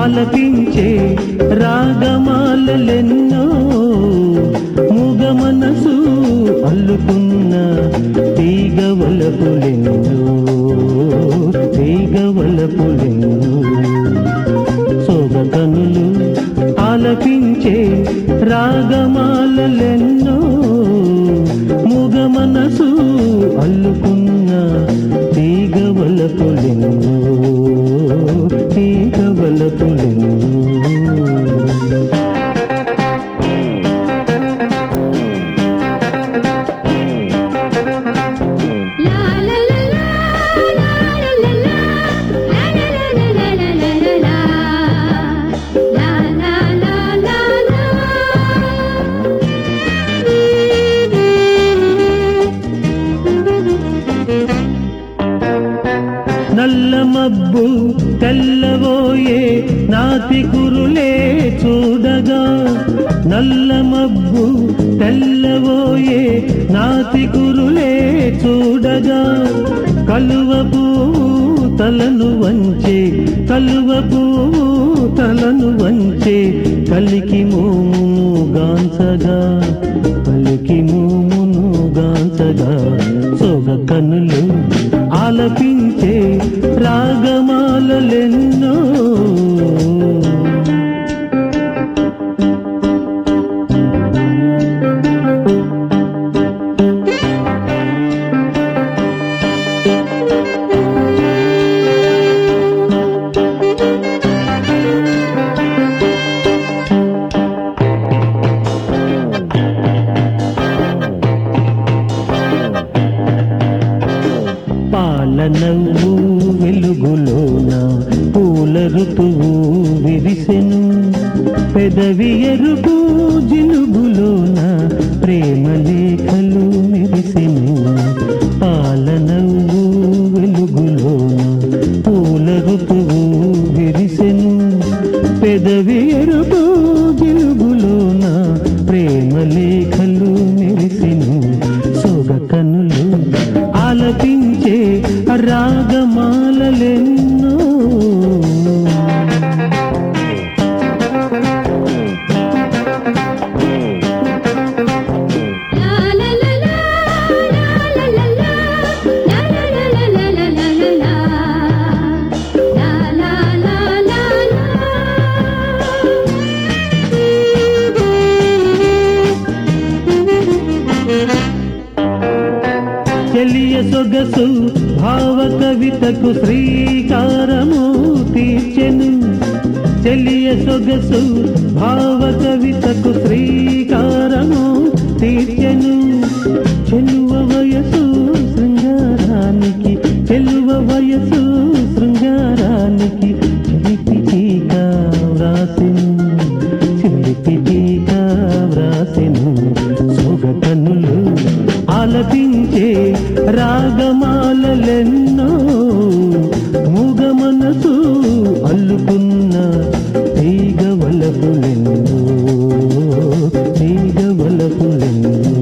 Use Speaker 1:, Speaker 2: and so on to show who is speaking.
Speaker 1: ఆలపించే రాగమాలెన్నో మూగ మనసు అల్లుకున్న తీగవలపులెన్నో తీగవలపులెన్నో సోగకనులు ఆలపించే రాగమాలెన్నో మూగ మనసు అల్లుకున్న తీగవలపులెన్నో తీగవలపులెన్నో
Speaker 2: La la la la la la la la la la la la la la la la la
Speaker 1: నల్ల మబ్బు తెల్లబోయే నాతి కురులే చూడగా నల్ల మబ్బు తెల్లబోయే నాతి కురులే చూడగా కలువ పువ్వు తలను వంచే కలువ పువ్వు తలను వంచే కలికి మోమును గాంచగా కలికి మోమును గాంచగా సోగ కనులు ఆలపించే రాగమాలెన్నో పాల నవ్వు వెలుగులోన పూల ఋతువు విరిసెను పెదవి ఎరుపు జిలుగులోన ప్రేమ లేఖలు మెరిసెను పాల నవ్వు వెలుగులోన పూల ఋతువు విరిసెను పెదవి ఎరుపు జిలుగులోన ప్రేమ లేఖలు మెరిసెను సోగ కనులు ఆలపించే రాగమాలెన్నో
Speaker 2: La la la la la la la la la la la la la la la la la la la
Speaker 1: చెలియ సొగసు భావ కవితకు శ్రీకారము తీర్చెను చెలియ సొగసు భావ కవితకు శ్రీకారము తీర్చెను చెలువ వయసు శృంగారానికి చెలువ వయసు శృంగారానికి చిలిపి టీకా వ్రాసెను చిలిపి టీకా వ్రాసెను సొగతనులు ఆలపించే రాగమాలెన్నో మూగ మనసు అల్లుకున్న తీగ వలపులెన్నో తీగ వలపులెన్నో